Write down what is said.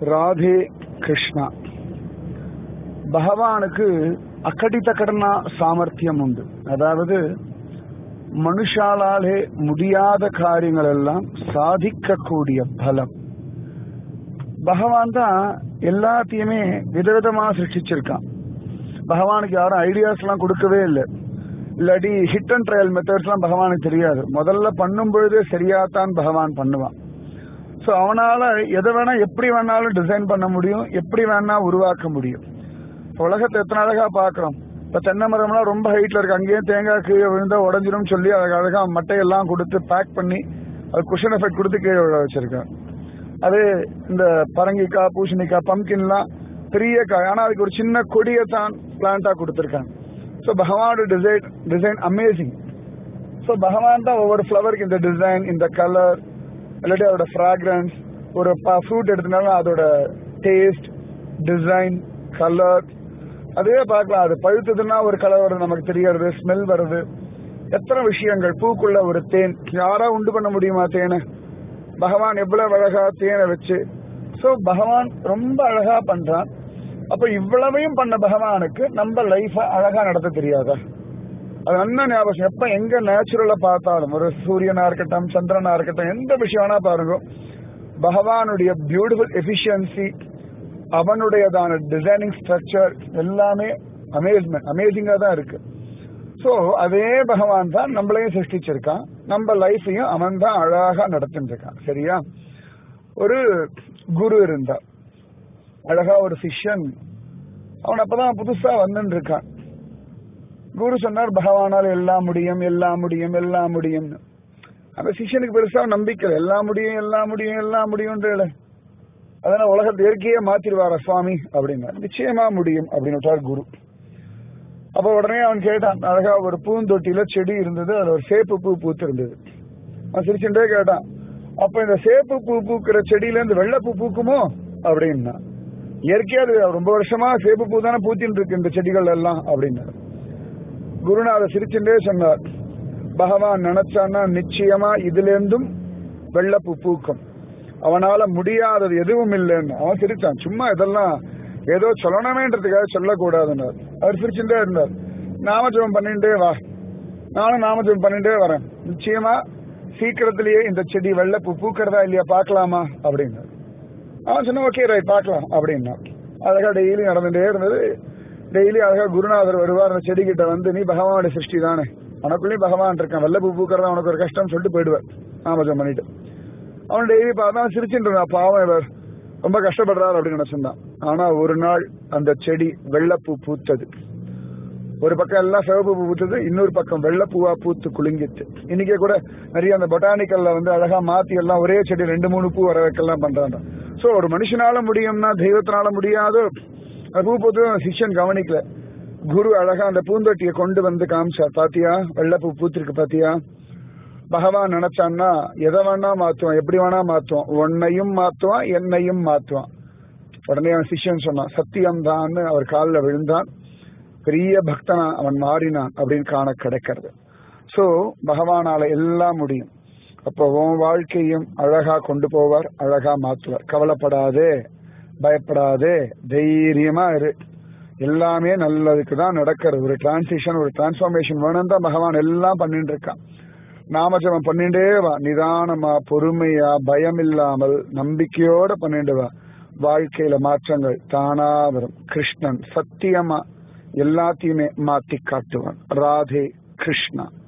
ராதே கிருஷ்ணா பகவானுக்கு அக்கடித்த கடனா சாமர்த்தியம் உண்டு அதாவது மனுஷாலாலே முடியாத காரியங்கள் எல்லாம் சாதிக்கக்கூடிய பலம் பகவான் தான் எல்லாத்தையுமே விதவிதமா சிருஷ்டிச்சிருக்கான் பகவானுக்கு யாரும் ஐடியாஸ் எல்லாம் கொடுக்கவே இல்லை இல்லாட்டி ஹிட் அண்ட் ட்ரையல் மெத்தட்ஸ் எல்லாம் பகவானுக்கு தெரியாது முதல்ல பண்ணும் பொழுதே சரியாத்தான் பகவான் பண்ணுவான் ஸோ அவனால எதை வேணா எப்படி வேணாலும் டிசைன் பண்ண முடியும் எப்படி வேணா உருவாக்க முடியும் உலகத்தை எத்தனை அழகா பாக்குறோம் இப்ப தென்னை மரம்லாம் ரொம்ப ஹைட்ல இருக்கு அங்கேயே தேங்காய் கீழே விழுந்தா உடஞ்சிரும் சொல்லி அதுக்கு அழகா மட்டையெல்லாம் கொடுத்து பேக் பண்ணி அது குஷன் எஃபெக்ட் கொடுத்து கீழே விழ வச்சிருக்காங்க அது இந்த பரங்கிக்காய் பூசணிக்காய் பம்கின்லாம் பெரிய காய் ஆனா அதுக்கு ஒரு சின்ன கொடியை தான் பிளான்டா கொடுத்துருக்காங்க ஸோ பகவானோட டிசைன் டிசைன் அமேசிங் ஸோ பகவான் தான் ஒவ்வொரு ஃப்ளவருக்கு இந்த டிசைன் இந்த கலர் இல்லாட்டி அதோட ஃப்ராக்ரன்ஸ் ஒரு ஃப்ரூட் எடுத்தனாலும் அதோட டேஸ்ட் டிசைன் கலர் அதே பார்க்கலாம் அது பழுத்ததுன்னா ஒரு கலர் வருது நமக்கு தெரியறது ஸ்மெல் வருது எத்தனை விஷயங்கள் பூக்குள்ள ஒரு தேன் யாரா உண்டு பண்ண முடியுமா தேனை பகவான் எவ்வளவு அழகா தேனை வச்சு சோ பகவான் ரொம்ப அழகா பண்றான் அப்ப இவ்வளவையும் பண்ண பகவானுக்கு நம்ம லைஃப அழகா நடத்த தெரியாதா அது நல்ல ஞாபகம் எப்ப எங்க நேச்சுரலா பார்த்தாலும் ஒரு சூரியனா இருக்கட்டும் சந்திரனா இருக்கட்டும் எந்த விஷயம் வேணா பாருங்க பகவானுடைய பியூட்டிஃபுல் எஃபிஷியன்சி அவனுடையதான டிசைனிங் ஸ்ட்ரக்சர் எல்லாமே அமேஸ்மெண்ட் அமேசிங்கா தான் இருக்கு சோ அதே பகவான் தான் நம்மளையும் சிருஷ்டிச்சிருக்கான் நம்ம லைஃபையும் அவன் தான் அழகா நடத்திட்டு இருக்கான் சரியா ஒரு குரு இருந்தா அழகா ஒரு சிஷ்யன் அவன் அப்பதான் புதுசா வந்துட்டு இருக்கான் குரு சொன்னார் பகவானால் எல்லாம் முடியும் எல்லாம் முடியும் எல்லாம் முடியும்னு அந்த சிஷ்யனுக்கு பெருசா நம்பிக்கை எல்லாம் முடியும் எல்லாம் முடியும் எல்லாம் முடியும்ன்ற அதனால உலகத்தை இயற்கையே மாத்திருவாரா சுவாமி அப்படின்னா நிச்சயமா முடியும் அப்படின்னு விட்டார் குரு அப்ப உடனே அவன் கேட்டான் அழகா ஒரு பூந்தொட்டியில செடி இருந்தது அதுல ஒரு சேப்பு பூ பூத்து இருந்தது அவன் சிரிச்சுட்டே கேட்டான் அப்ப இந்த சேப்பு பூ பூக்கிற செடியில இருந்து வெள்ளப்பூ பூக்குமோ அப்படின்னா இயற்கையா அது ரொம்ப வருஷமா சேப்பு பூ தானே பூத்தின்னு இருக்கு இந்த செடிகள் எல்லாம் அப்படின்னாரு குருநாதர் சிரிச்சுட்டே சொன்னார் பகவான் நினைச்சான்னா நிச்சயமா இதுல இருந்தும் வெள்ளப்பூ பூக்கும் அவனால முடியாதது எதுவும் இல்லைன்னு அவன் சிரிச்சான் சும்மா இதெல்லாம் ஏதோ சொல்லணுமேன்றதுக்காக சொல்லக்கூடாதுன்னார் அவர் சிரிச்சுட்டே இருந்தார் நாமஜபம் பண்ணிட்டே வா நானும் நாமஜபம் பண்ணிட்டே வரேன் நிச்சயமா சீக்கிரத்திலேயே இந்த செடி வெள்ளப்பூ பூக்கிறதா இல்லையா பார்க்கலாமா அப்படின்னார் அவன் சொன்ன ஓகே ரைட் பார்க்கலாம் அப்படின்னா அழகா டெய்லி நடந்துட்டே இருந்தது டெய்லி அழகா குருநாதர் வருவார் அந்த செடி கிட்ட வந்து நீ பகவானுடைய சிருஷ்டி தானே உனக்குள்ளேயும் பகவான் இருக்கான் வெள்ளப்பூ பூக்கிறதா உனக்கு ஒரு கஷ்டம் சொல்லிட்டு போயிடுவார் நாமஜம் பண்ணிட்டு அவன் டெய்லி பார்த்தா சிரிச்சுட்டு இருந்தான் பாவம் இவர் ரொம்ப கஷ்டப்படுறாரு அப்படின்னு நினைச்சிருந்தான் ஆனா ஒரு நாள் அந்த செடி வெள்ளப்பூ பூத்தது ஒரு பக்கம் எல்லாம் சிவப்பு பூ பூத்தது இன்னொரு பக்கம் வெள்ளப்பூவா பூத்து குலுங்கிச்சு இன்னைக்கே கூட நிறைய அந்த பொட்டானிக்கல்ல வந்து அழகா மாத்தி எல்லாம் ஒரே செடி ரெண்டு மூணு பூ வர வைக்கலாம் பண்றாங்க சோ ஒரு மனுஷனால முடியும்னா தெய்வத்தினால முடியாதோ அந்த பூ பூத்து சிஷ்யன் கவனிக்கல குரு அழகா அந்த பூந்தொட்டியை கொண்டு வந்து காமிச்சார் பாத்தியா வெள்ளப்பூ பூத்திருக்கு பாத்தியா பகவான் நினைச்சான்னா எதை வேணா மாத்துவான் எப்படி வேணா மாத்துவான் உன்னையும் மாத்துவான் என்னையும் மாத்துவான் உடனே அவன் சிஷ்யன் சொன்னான் சத்தியம் தான் அவர் காலில் விழுந்தான் பெரிய பக்தனா அவன் மாறினான் அப்படின்னு காண கிடைக்கிறது சோ பகவானால எல்லாம் முடியும் அப்போ உன் வாழ்க்கையும் அழகா கொண்டு போவார் அழகா மாத்துவார் கவலைப்படாதே பயப்படாதே தைரியமா இரு எல்லாமே நல்லதுக்கு தான் நடக்கிறது ஒரு டிரான்சிஷன் ஒரு டிரான்ஸ்பார்மேஷன் வேணும் தான் பகவான் எல்லாம் பண்ணிட்டு இருக்கான் நாமஜபம் பண்ணிட்டே வா நிதானமா பொறுமையா பயம் இல்லாமல் நம்பிக்கையோட பண்ணிட்டு வா வாழ்க்கையில மாற்றங்கள் தானா வரும் கிருஷ்ணன் சத்தியமா எல்லாத்தையுமே மாத்தி காட்டுவான் ராதே கிருஷ்ணா